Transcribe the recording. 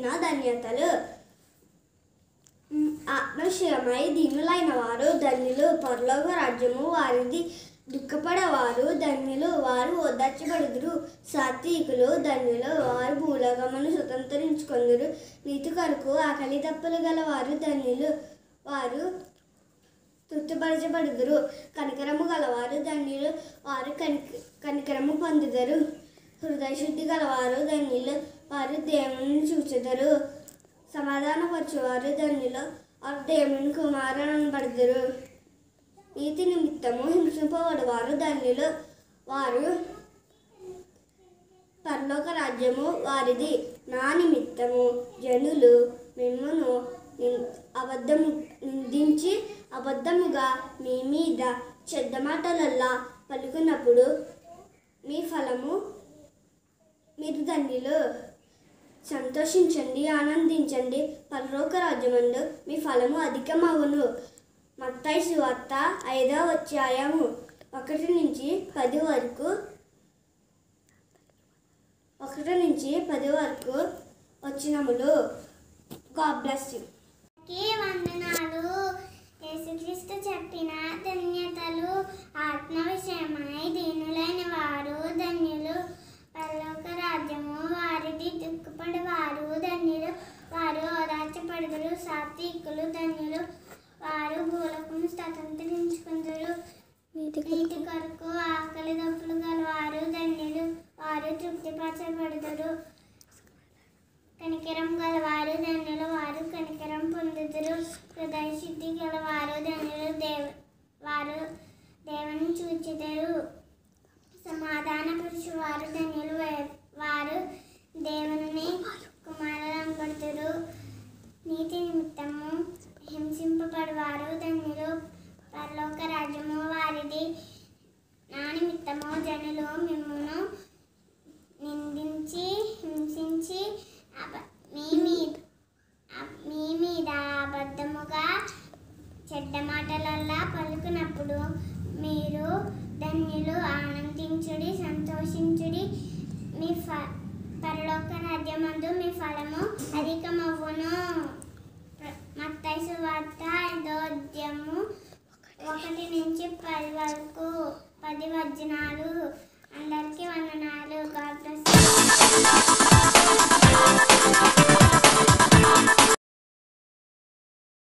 చెప్పిన ధన్యతలు ఉమ్, ఆత్మశయమై దీనులైన వారు ధన్యులు పరలోక రాజ్యము వారిది దుఃఖపడవారు ధన్యులు వారు ఓదార్చబడుదురు సాత్వికులు ధన్యులు వారు భూలోకమును స్వతంత్రించుకొందురు నీతి కొరకు ఆకలి దప్పులు గలవారు ధన్యులు వారు తృప్తిపరచబడుదురు కనికరము గలవారు ధన్యులు వారు కనిక కనికరము పొందుదరు హృదయ శుద్ధి గలవారు ధన్యులు వారు దేవుని చూచెదరు సమాధానపరచువారు ధన్యులు వారు దేవుని కుమారులు అనబడుదురు నీతి నిమిత్తము హింసింపబడువారు ధన్యులు వారు పరలోక రాజ్యము వారిది నా నిమిత్తము జనులు మిమ్మను నిన్- అబద్ధము నిందించి అబద్ధముగా మీ మీద చెడ్డ మాటలల్లా పలుకున్నప్పుడు మీ ఫలము మీరు ధన్యులు సంతోషించండి ఆనందించండి పరలోక రాజ్యమందు మీ ఫలము అధికమవును మత్తాయి సువార్త ఐదవ అధ్యాయము ఒకటి నుంచి పది వరకు ఒకటి నుంచి పది వరకు వచ్చినములు గాడ్ బ్లెస్ యూ కి వందనాలు యేసుక్రీస్తు చెప్పిన ధన్యతలు ఆత్మ విషయమై దీనులైన వారు ధన్యులు పరలోక రాజ్యము వారిది దుఃఖపడి వారు ధన్యులు వారు ఓదార్చబడుదురు సాత్వికులు ధన్యులు వారు భూలకము స్వతంత్రించుకుందరు నీతి కొరకు ఆకలి దప్పులు గలవారు ధన్యులు వారు తృప్తిపరచబడుదురు కనికరం గలవారు ధన్యులు వారు కనికరం పొందుదురు హృదయ శుద్ధి గలవారు ధన్యులు దేవ వారు దేవుని చూచెదరు సమాధాన పురుషువారు ధన్యులు వే- వారు దేవుని కుమారులు అనబడుతురు నీతి నిమిత్తము హింసింపబడువారు ధన్యులు పరలోక రాజ్యము వారిది నా నిమిత్తము జనులు మిమ్మును నిందించి హింసించి అబ- మీ మీద అ- మీ మీద అబద్ధముగా చెడ్డ మాటలల్లా పలుకున్నప్పుడు మీరు ధన్యులు ఆనందించుడి సంతోషించుడి మీ ఫ పరలోక రాజ్యమందు మీ ఫలము అధికమవ్వును ప్ర- మత్తయి సువార్త ఐదో అధ్యాయము ఒకటి నుంచి పది వరకు పది వచనాలు అందరికీ వందనాలు గాడ్ బ్లెస్